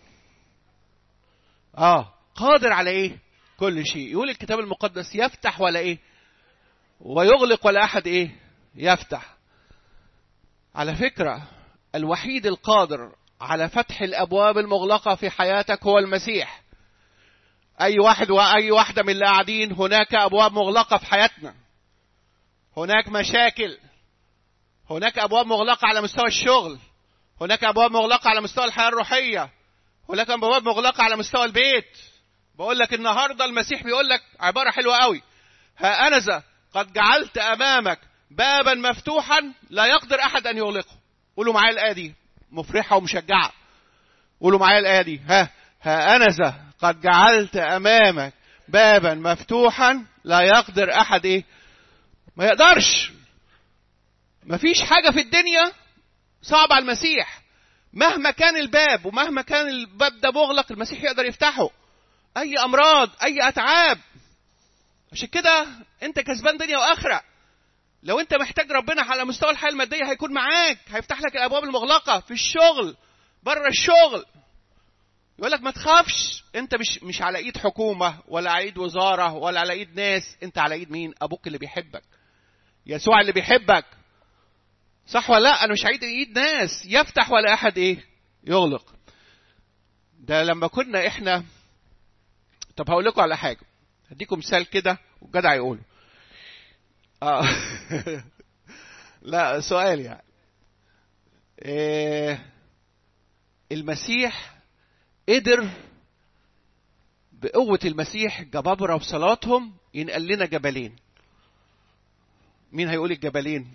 اه قادر على ايه كل شيء يقول الكتاب المقدس يفتح ولا ايه ويغلق ولا احد ايه يفتح على فكره الوحيد القادر على فتح الابواب المغلقه في حياتك هو المسيح اي واحد واي واحده من اللي قاعدين هناك ابواب مغلقه في حياتنا هناك مشاكل هناك ابواب مغلقه على مستوى الشغل هناك ابواب مغلقه على مستوى الحياه الروحيه هناك ابواب مغلقه على مستوى البيت بقول لك النهارده المسيح بيقول لك عباره حلوه قوي ها انا ذا قد جعلت امامك بابا مفتوحا لا يقدر احد ان يغلقه قولوا معايا الايه دي مفرحه ومشجعه قولوا معايا الايه دي ها ها انا ذا قد جعلت امامك بابا مفتوحا لا يقدر احد ايه ما يقدرش مفيش حاجه في الدنيا صعبه على المسيح مهما كان الباب ومهما كان الباب ده مغلق المسيح يقدر يفتحه اي امراض اي اتعاب عشان كده انت كسبان دنيا واخره لو انت محتاج ربنا على مستوى الحياه الماديه هيكون معاك هيفتح لك الابواب المغلقه في الشغل بره الشغل يقول لك ما تخافش انت مش مش على ايد حكومه ولا على ايد وزاره ولا على ايد ناس انت على ايد مين ابوك اللي بيحبك يسوع اللي بيحبك صح ولا لا انا مش على ايد ناس يفتح ولا احد ايه يغلق ده لما كنا احنا طب هقول لكم على حاجه هديكم مثال كده والجدع يقوله اه لا سؤال يعني إيه المسيح قدر بقوة المسيح جبابرة وصلاتهم ينقل لنا جبلين مين هيقول الجبلين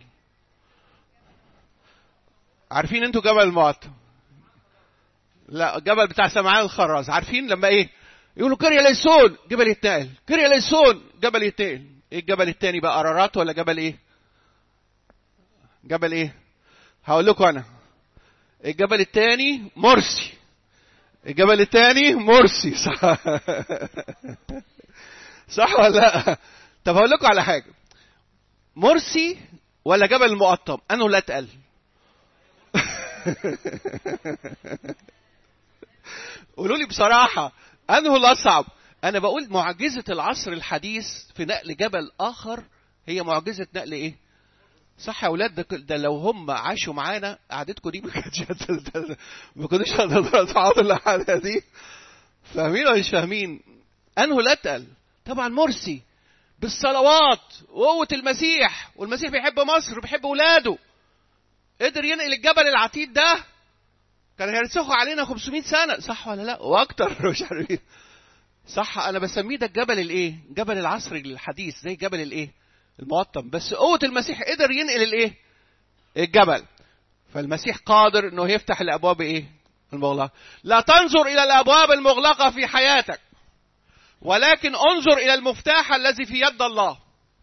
عارفين انتوا جبل المعطى لا الجبل بتاع سمعان الخراز عارفين لما ايه يقولوا كريا ليسون جبل يتنقل كريا ليسون جبل يتنقل ايه الجبل التاني بقى قرارات ولا جبل ايه جبل ايه هقول لكم انا الجبل التاني مرسي الجبل التاني مرسي صح صح ولا لا طب هقول لكم على حاجه مرسي ولا جبل المقطم انه لا اتقل قولوا لي بصراحه انه الاصعب انا بقول معجزه العصر الحديث في نقل جبل اخر هي معجزه نقل ايه صح يا اولاد ده, ده لو هم عاشوا معانا قعدتكم دي ما كانتش ما كنتوش هتقدروا تعوضوا الحاله دي فاهمين ولا مش فاهمين انه لا اتقل طبعا مرسي بالصلوات وقوة المسيح والمسيح بيحب مصر وبيحب ولاده قدر ينقل الجبل العتيد ده كان هيرسخوا علينا 500 سنة صح ولا لا واكتر مش عارفين صح انا بسميه ده الجبل الايه جبل العصر الحديث زي جبل الايه المقطم بس قوة المسيح قدر ينقل الايه الجبل فالمسيح قادر انه يفتح الابواب ايه المغلقة لا تنظر الى الابواب المغلقة في حياتك ولكن انظر الى المفتاح الذي في يد الله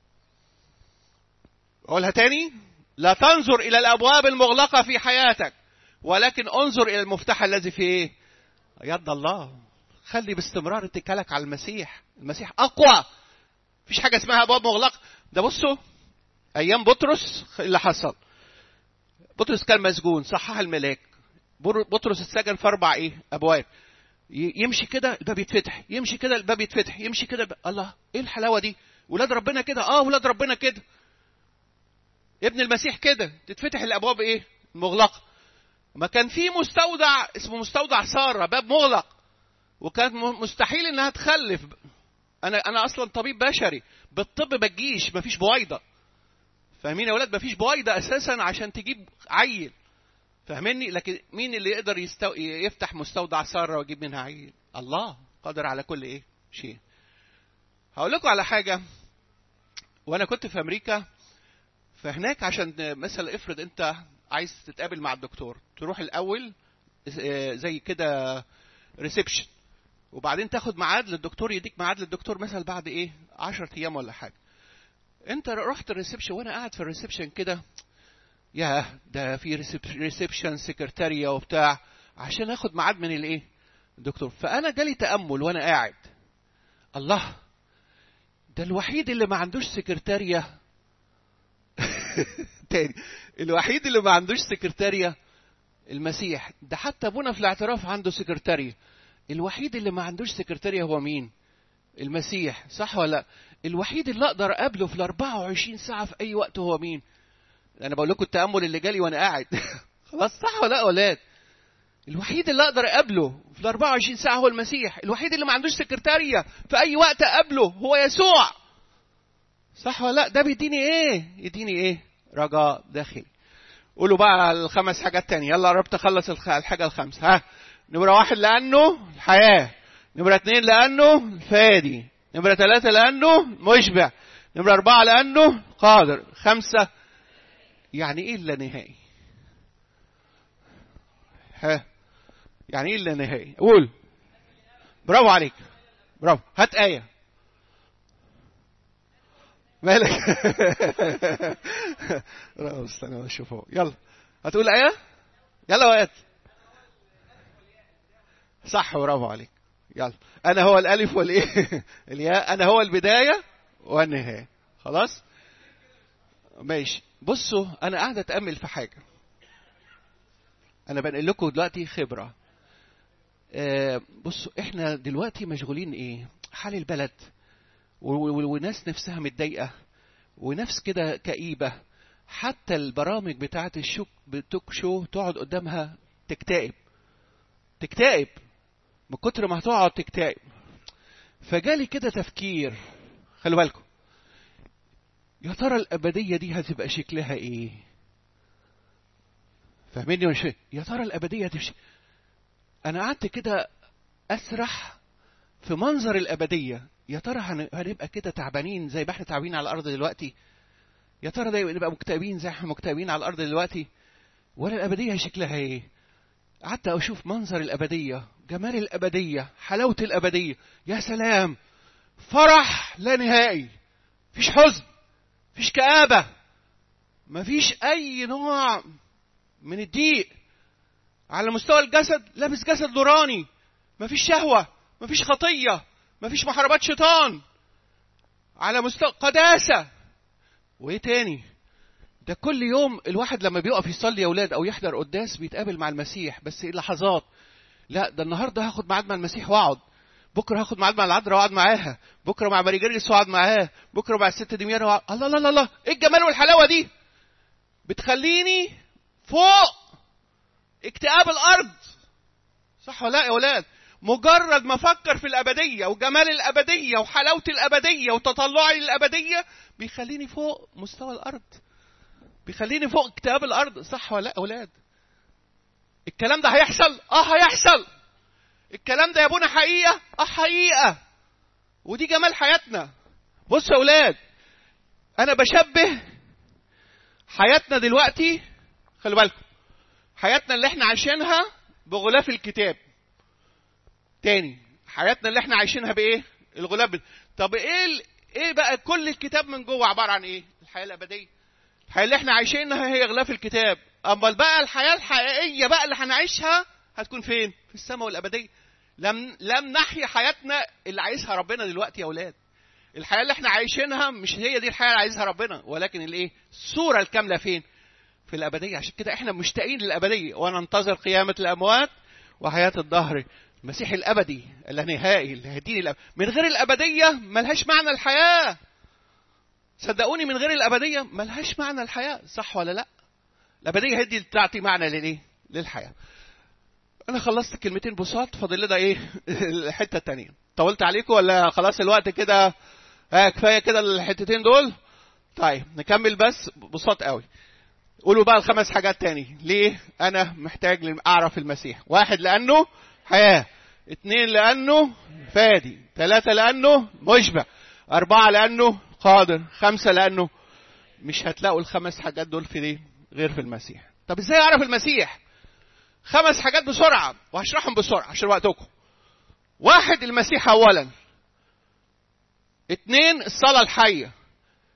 اقولها تاني لا تنظر الى الابواب المغلقة في حياتك ولكن انظر الى المفتاح الذي في ايه يد الله خلي باستمرار اتكالك على المسيح المسيح اقوى مفيش حاجه اسمها ابواب مغلقه ده بصوا ايام بطرس اللي حصل بطرس كان مسجون صحها الملاك بطرس اتسجن في اربع ايه ابواب يمشي كده الباب يتفتح يمشي كده الباب يتفتح يمشي كده الباب. الله ايه الحلاوه دي ولاد ربنا كده اه ولاد ربنا كده ابن المسيح كده تتفتح الابواب ايه مغلقه ما كان في مستودع اسمه مستودع ساره باب مغلق وكان مستحيل انها تخلف انا انا اصلا طبيب بشري بالطب ما تجيش مفيش بويضه فاهمين يا ولاد مفيش بويضه اساسا عشان تجيب عيل فاهمني لكن مين اللي يقدر يستو... يفتح مستودع ساره ويجيب منها عيل الله قادر على كل ايه شيء هقول لكم على حاجه وانا كنت في امريكا فهناك عشان مثلا افرض انت عايز تتقابل مع الدكتور تروح الاول زي كده ريسبشن وبعدين تاخد ميعاد للدكتور يديك ميعاد للدكتور مثلا بعد ايه 10 ايام ولا حاجه انت رحت الريسبشن وانا قاعد في الريسبشن كده يا ده في ريسبشن سكرتارية وبتاع عشان اخد ميعاد من الايه الدكتور فانا جالي تامل وانا قاعد الله ده الوحيد اللي ما عندوش سكرتارية تاني الوحيد اللي ما عندوش سكرتارية المسيح ده حتى ابونا في الاعتراف عنده سكرتارية الوحيد اللي ما عندوش سكرتارية هو مين المسيح صح ولا لا الوحيد اللي اقدر اقابله في ال 24 ساعة في اي وقت هو مين انا بقول لكم التامل اللي جالي وانا قاعد خلاص صح ولا لا اولاد الوحيد اللي اقدر اقابله في ال 24 ساعه هو المسيح الوحيد اللي ما عندوش سكرتاريه في اي وقت اقابله هو يسوع صح ولا لا ده بيديني ايه يديني ايه رجاء داخلي قولوا بقى الخمس حاجات تاني يلا قربت اخلص الحاجه الخامسه ها نمره واحد لانه الحياه نمره اتنين لانه الفادي نمره ثلاثه لانه مشبع نمره اربعه لانه قادر خمسه يعني ايه اللا نهائي ها يعني ايه اللا نهائي قول برافو عليك برافو هات آية مالك برافو استنى اشوف هو يلا هتقول آية يلا وقت صح برافو عليك يلا انا هو الالف والايه الياء انا هو البدايه والنهايه خلاص ماشي بصوا انا قاعد اتامل في حاجه انا بنقل لكم دلوقتي خبره آه بصوا احنا دلوقتي مشغولين ايه حال البلد وناس نفسها متضايقه ونفس كده كئيبه حتى البرامج بتاعه الشوك بتوك شو تقعد قدامها تكتئب تكتئب من كتر ما هتقعد تكتئب فجالي كده تفكير خلوا بالكم يا ترى الأبدية دي هتبقى شكلها إيه؟ فاهميني ولا مش يا ترى الأبدية هتبقى أنا قعدت كده أسرح في منظر الأبدية يا ترى هنبقى كده تعبانين زي ما احنا تعبانين على الأرض دلوقتي؟ يا ترى ده نبقى مكتئبين زي احنا مكتئبين على الأرض دلوقتي؟ ولا الأبدية شكلها إيه؟ قعدت أشوف منظر الأبدية جمال الأبدية حلاوة الأبدية يا سلام فرح لا نهائي مفيش حزن مفيش كآبة مفيش أي نوع من الضيق على مستوى الجسد لابس جسد نوراني مفيش شهوة مفيش خطية مفيش محاربات شيطان على مستوى قداسة وإيه تاني ده كل يوم الواحد لما بيقف يصلي يا أولاد أو يحضر قداس بيتقابل مع المسيح بس لحظات لا ده النهارده هاخد ميعاد مع المسيح واقعد بكره هاخد ميعاد مع العذراء واقعد معاها بكره مع ماري جرجس واقعد معاه بكره مع الست دميانة واقعد الله الله الله الله ايه الجمال والحلاوه دي بتخليني فوق اكتئاب الارض صح ولا لا يا اولاد مجرد ما افكر في الابديه وجمال الابديه وحلاوه الابديه وتطلعي للابديه بيخليني فوق مستوى الارض بيخليني فوق اكتئاب الارض صح ولا لا يا اولاد الكلام ده هيحصل اه هيحصل الكلام ده يا ابونا حقيقه اه حقيقه ودي جمال حياتنا بصوا يا اولاد انا بشبه حياتنا دلوقتي خلوا بالكم حياتنا اللي احنا عايشينها بغلاف الكتاب تاني حياتنا اللي احنا عايشينها بايه الغلاف ب... طب ايه ال... ايه بقى كل الكتاب من جوه عباره عن ايه الحياه الابديه الحياه اللي احنا عايشينها هي غلاف الكتاب اما بقى الحياه الحقيقيه بقى اللي هنعيشها هتكون فين في السماء والابديه لم لم نحيا حياتنا اللي عايزها ربنا دلوقتي يا اولاد الحياه اللي احنا عايشينها مش هي دي الحياه اللي عايزها ربنا ولكن الايه الصوره الكامله فين في الابديه عشان كده احنا مشتاقين للابديه وننتظر قيامه الاموات وحياه الدهر المسيح الابدي اللانهائي اللي هيديني الأب... من غير الابديه ملهاش معنى الحياه صدقوني من غير الابديه ملهاش معنى الحياه صح ولا لا الابديه هي دي اللي تعطي معنى للايه للحياه انا خلصت كلمتين بساط فاضل لنا ايه الحته الثانيه طولت عليكم ولا خلاص الوقت كده ها كفايه كده الحتتين دول طيب نكمل بس بساط قوي قولوا بقى الخمس حاجات تاني ليه انا محتاج اعرف المسيح واحد لانه حياه اثنين لانه فادي ثلاثة لانه مشبع أربعة لانه قادر خمسة لانه مش هتلاقوا الخمس حاجات دول في ليه غير في المسيح طب ازاي اعرف المسيح خمس حاجات بسرعة وهشرحهم بسرعة عشان وقتكم واحد المسيح أولا اتنين الصلاة الحية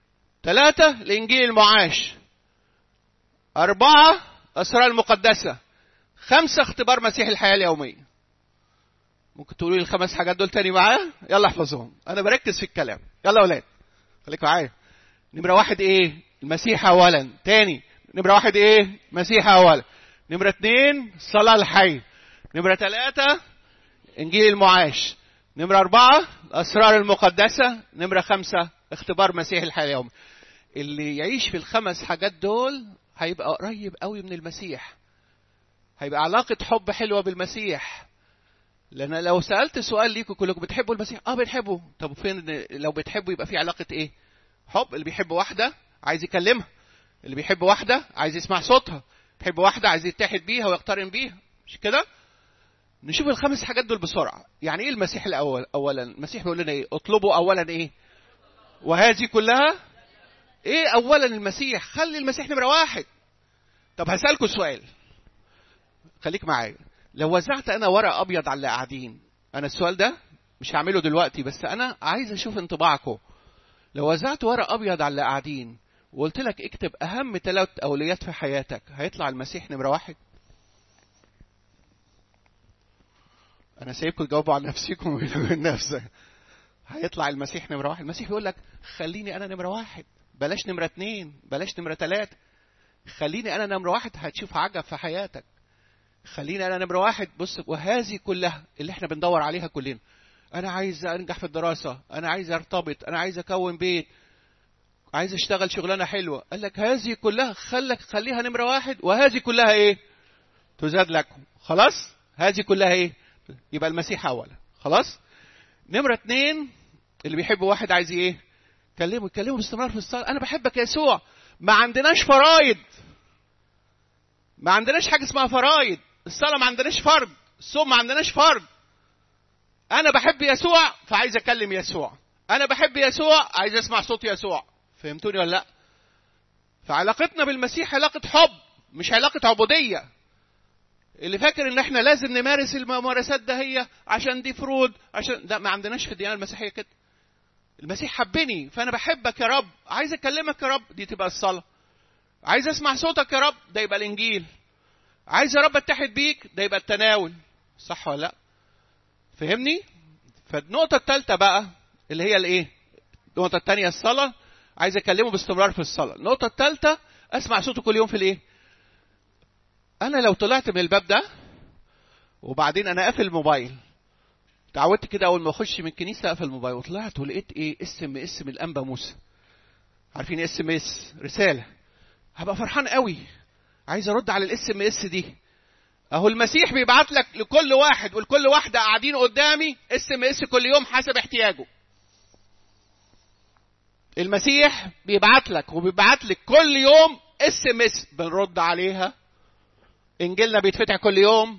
ثلاثة الإنجيل المعاش أربعة أسرار المقدسة خمسة اختبار مسيح الحياة اليومية ممكن تقولوا لي الخمس حاجات دول تاني معايا يلا احفظهم أنا بركز في الكلام يلا يا ولاد خليكوا معايا نمرة واحد إيه المسيح أولا تاني نمرة واحد إيه مسيح أولا نمرة اتنين صلاة الحي نمرة ثلاثة إنجيل المعاش نمرة أربعة الأسرار المقدسة نمرة خمسة اختبار مسيح الحياة اليومي اللي يعيش في الخمس حاجات دول هيبقى قريب قوي من المسيح هيبقى علاقة حب حلوة بالمسيح لأن لو سألت سؤال ليكم كلكم بتحبوا المسيح؟ اه بنحبه طب فين لو بتحبوا يبقى في علاقة ايه؟ حب اللي بيحب واحدة عايز يكلمها اللي بيحب واحدة عايز يسمع صوتها بيحب واحدة عايز يتحد بيها ويقترن بيها مش كده؟ نشوف الخمس حاجات دول بسرعة يعني ايه المسيح الأول أولا المسيح بيقول لنا ايه اطلبوا أولا ايه وهذه كلها ايه أولا المسيح خلي المسيح نمرة واحد طب هسألكم سؤال خليك معايا لو وزعت انا ورق ابيض على اللي قاعدين انا السؤال ده مش هعمله دلوقتي بس انا عايز اشوف انطباعكم لو وزعت ورق ابيض على اللي قاعدين وقلت لك اكتب اهم ثلاث اولويات في حياتك هيطلع المسيح نمره واحد انا سايبكم تجاوبوا على نفسكم وبين نفسك هيطلع المسيح نمره واحد المسيح يقول لك خليني انا نمره واحد بلاش نمره اتنين بلاش نمره تلاته خليني انا نمره واحد هتشوف عجب في حياتك خليني انا نمره واحد بص وهذه كلها اللي احنا بندور عليها كلنا انا عايز انجح في الدراسه انا عايز ارتبط انا عايز اكون بيت عايز اشتغل شغلانه حلوه قال لك هذه كلها خلك خليها نمره واحد وهذه كلها ايه تزاد لكم خلاص هذه كلها ايه يبقى المسيح اولا خلاص نمره اتنين اللي بيحب واحد عايز ايه كلمه كلمه باستمرار في الصلاه انا بحبك يا يسوع ما عندناش فرايد ما عندناش حاجه اسمها فرايد الصلاه ما عندناش فرض الصوم ما عندناش فرض انا بحب يسوع فعايز اكلم يسوع انا بحب يسوع عايز اسمع صوت يسوع فهمتوني ولا لا فعلاقتنا بالمسيح علاقه حب مش علاقه عبوديه اللي فاكر ان احنا لازم نمارس الممارسات ده هي عشان دي فروض عشان لا ما عندناش في الديانه المسيحيه كده المسيح حبني فانا بحبك يا رب عايز اكلمك يا رب دي تبقى الصلاه عايز اسمع صوتك يا رب ده يبقى الانجيل عايز يا رب اتحد بيك ده يبقى التناول صح ولا لا فهمني فالنقطه الثالثه بقى اللي هي الايه النقطه الثانيه الصلاه عايز اكلمه باستمرار في الصلاه النقطه الثالثه اسمع صوته كل يوم في الايه انا لو طلعت من الباب ده وبعدين انا قافل الموبايل تعودت كده اول ما اخش من الكنيسه اقفل الموبايل وطلعت ولقيت ايه اس ام اس من الانبا موسى عارفين اس ام اس رساله هبقى فرحان قوي عايز ارد على الاس ام اس دي اهو المسيح بيبعت لك لكل واحد ولكل واحده قاعدين قدامي اس ام اس كل يوم حسب احتياجه المسيح بيبعت لك وبيبعت لك كل يوم اس ام اس بنرد عليها انجيلنا بيتفتح كل يوم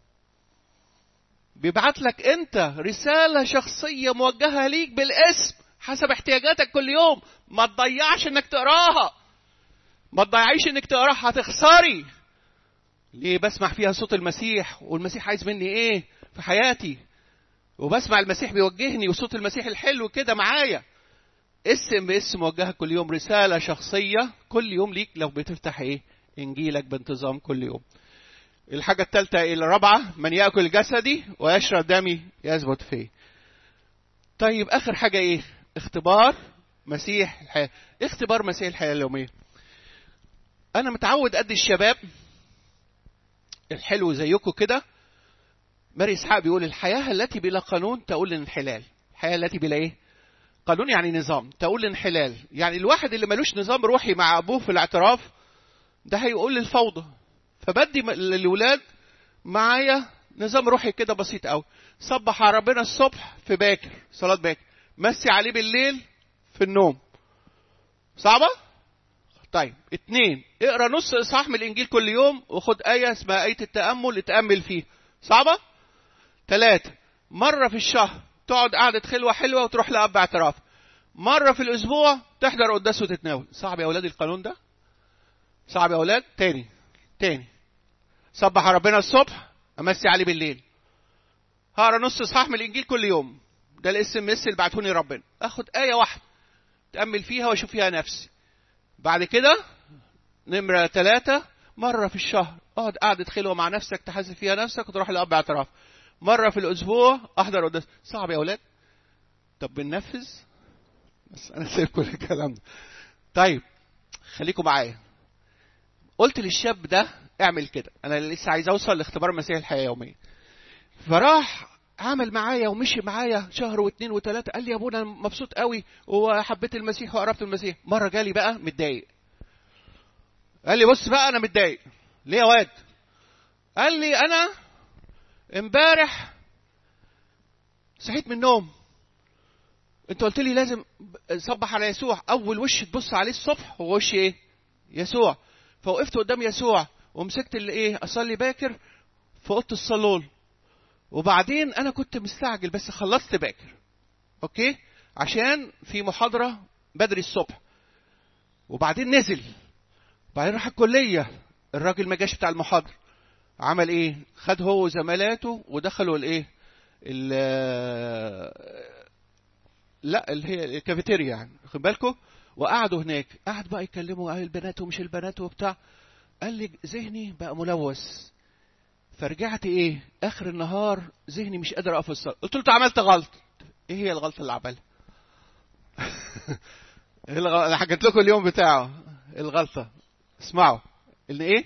بيبعت لك انت رساله شخصيه موجهه ليك بالاسم حسب احتياجاتك كل يوم ما تضيعش انك تقراها ما تضيعيش انك تقراها هتخسري ليه بسمع فيها صوت المسيح والمسيح عايز مني ايه في حياتي وبسمع المسيح بيوجهني وصوت المسيح الحلو كده معايا اسم باسم موجهه كل يوم رساله شخصيه كل يوم ليك لو بتفتح ايه انجيلك بانتظام كل يوم الحاجة الثالثة الرابعة من يأكل جسدي ويشرب دمي يثبت فيه. طيب آخر حاجة إيه؟ اختبار مسيح الحياة. إيه اختبار مسيح الحياة اليومية؟ أنا متعود أدي الشباب الحلو زيكم كده ماري إسحاق بيقول الحياة التي بلا قانون تقول للانحلال. الحياة التي بلا إيه؟ قانون يعني نظام تقول للانحلال. يعني الواحد اللي ملوش نظام روحي مع أبوه في الاعتراف ده هيقول للفوضى فبدي للولاد معايا نظام روحي كده بسيط قوي صبح على ربنا الصبح في باكر صلاة باكر مسي عليه بالليل في النوم صعبة؟ طيب اتنين اقرا نص اصحاح من الانجيل كل يوم وخد ايه اسمها ايه التامل اتامل فيه صعبة؟ تلاتة مرة في الشهر تقعد قعدة خلوة حلوة وتروح لأب اعتراف مرة في الأسبوع تحضر قداس وتتناول صعب يا أولاد القانون ده؟ صعب يا أولاد؟ تاني تاني صبح ربنا الصبح امسي عليه بالليل هقرا نص اصحاح من الانجيل كل يوم ده الاس ام اس اللي بعتوني ربنا اخد ايه واحده تأمل فيها واشوف فيها نفسي بعد كده نمرة ثلاثة مرة في الشهر اقعد قعدة خلوة مع نفسك تحاسب فيها نفسك وتروح لأب اعتراف مرة في الأسبوع أحضر قداس صعب يا أولاد طب بننفذ بس أنا سايب كل الكلام ده طيب خليكم معايا قلت للشاب ده اعمل كده انا لسه عايز اوصل لاختبار مسيح الحياه يوميا فراح عمل معايا ومشي معايا شهر واثنين وثلاثه قال لي يا ابونا أنا مبسوط قوي وحبيت المسيح وقربت المسيح مره جالي بقى متضايق قال لي بص بقى انا متضايق ليه يا واد قال لي انا امبارح صحيت من النوم انت قلت لي لازم صبح على يسوع اول وش تبص عليه الصبح هو وش ايه يسوع فوقفت قدام يسوع ومسكت اللي ايه اصلي باكر في اوضه الصالون وبعدين انا كنت مستعجل بس خلصت باكر اوكي عشان في محاضره بدري الصبح وبعدين نزل بعدين راح الكليه الراجل ما جاش بتاع المحاضره عمل ايه خد هو وزملاته ودخلوا الايه لا اللي هي الكافيتيريا يعني خد بالكم وقعدوا هناك قعد بقى يكلموا اهل البنات ومش البنات وبتاع قال لي ذهني بقى ملوث فرجعت ايه اخر النهار ذهني مش قادر اقف الصلاه قلت له انت عملت غلط ايه هي الغلطه اللي عملها انا حكيت لكم اليوم بتاعه الغلطه اسمعوا اللي ايه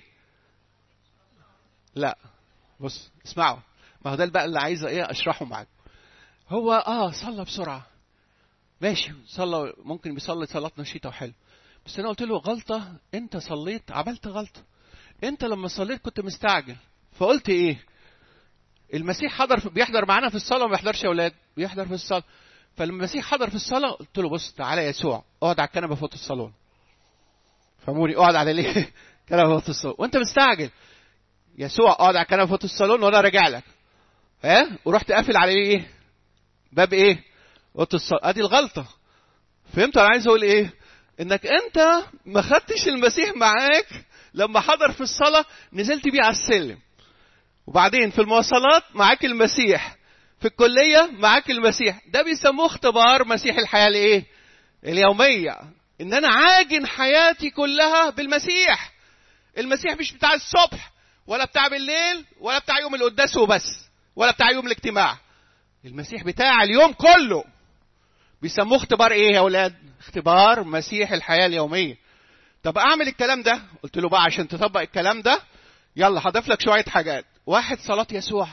لا بص اسمعوا ما هو ده بقى اللي عايز ايه اشرحه معاكم هو اه صلى بسرعه ماشي صلى ممكن بيصلي صلاه نشيطه وحلو بس انا قلت له غلطه انت صليت عملت غلطه انت لما صليت كنت مستعجل فقلت ايه المسيح حضر في بيحضر معانا في الصلاه وما بيحضرش يا اولاد بيحضر في الصلاه فلما المسيح حضر في الصلاه قلت له بص تعالى يا يسوع اقعد على الكنبه فوق الصالون فهموني اقعد على ليه كنبه فوق الصالون وانت مستعجل يسوع اقعد على الكنبه فوق الصالون وانا راجع لك ها ورحت قافل على ايه باب ايه اوضه الصلاه ادي الغلطه فهمت انا عايز اقول ايه انك انت ما خدتش المسيح معاك لما حضر في الصلاه نزلت بيه على السلم وبعدين في المواصلات معاك المسيح في الكليه معاك المسيح ده بيسموه اختبار مسيح الحياه الايه اليوميه ان انا عاجن حياتي كلها بالمسيح المسيح مش بتاع الصبح ولا بتاع بالليل ولا بتاع يوم القداس وبس ولا بتاع يوم الاجتماع المسيح بتاع اليوم كله بيسموه اختبار ايه يا اولاد اختبار مسيح الحياه اليوميه طب اعمل الكلام ده قلت له بقى عشان تطبق الكلام ده يلا هضيف لك شويه حاجات واحد صلاه يسوع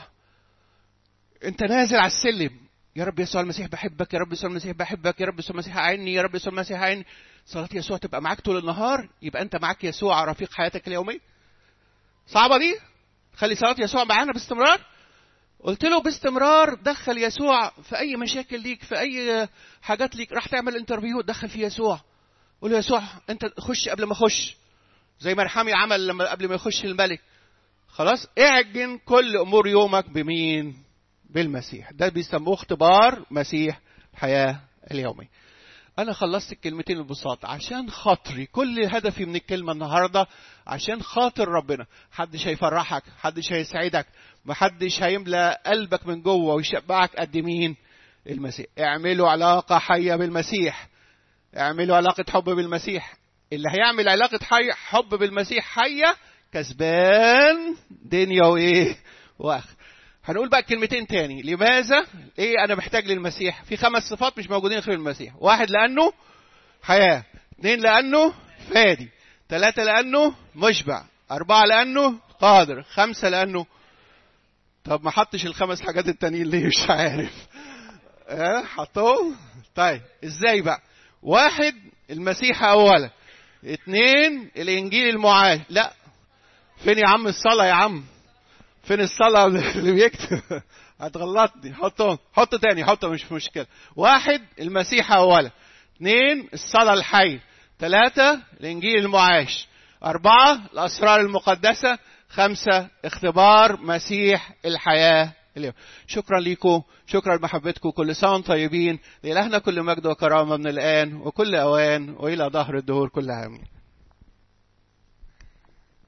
انت نازل على السلم يا رب يسوع المسيح بحبك يا رب يسوع المسيح بحبك يا رب يسوع المسيح عيني يا رب يسوع المسيح عيني صلاه يسوع تبقى معاك طول النهار يبقى انت معاك يسوع رفيق حياتك اليوميه صعبه دي خلي صلاه يسوع معانا باستمرار قلت له باستمرار دخل يسوع في اي مشاكل ليك في اي حاجات ليك راح تعمل انترفيو دخل في يسوع قول له يسوع انت خش قبل ما اخش زي ما رحامي عمل لما قبل ما يخش الملك خلاص اعجن كل امور يومك بمين بالمسيح ده بيسموه اختبار مسيح الحياه اليوميه انا خلصت الكلمتين البساط عشان خاطري كل هدفي من الكلمه النهارده عشان خاطر ربنا محدش هيفرحك محدش هيسعدك محدش هيملى قلبك من جوه ويشبعك قد مين المسيح اعملوا علاقه حيه بالمسيح اعملوا علاقه حب بالمسيح اللي هيعمل علاقه حي حب بالمسيح حيه كسبان دنيا وايه واخر هنقول بقى كلمتين تاني لماذا ايه انا محتاج للمسيح في خمس صفات مش موجودين غير المسيح واحد لانه حياه اثنين لانه فادي ثلاثة لانه مشبع أربعة لانه قادر خمسة لانه طب ما حطش الخمس حاجات التانيين ليه مش عارف اه حطوه طيب ازاي بقى واحد المسيح اولا اثنين الانجيل المعاش لا فين يا عم الصلاة يا عم فين الصلاة اللي بيكتب هتغلطني حطهم حط تاني حطه مش مشكلة واحد المسيح أولا اثنين الصلاة الحي ثلاثة الإنجيل المعاش أربعة الأسرار المقدسة خمسة اختبار مسيح الحياة اليوم شكرا لكم شكرا لمحبتكم كل سنة طيبين لإلهنا كل مجد وكرامة من الآن وكل أوان وإلى ظهر الدهور كلها آمين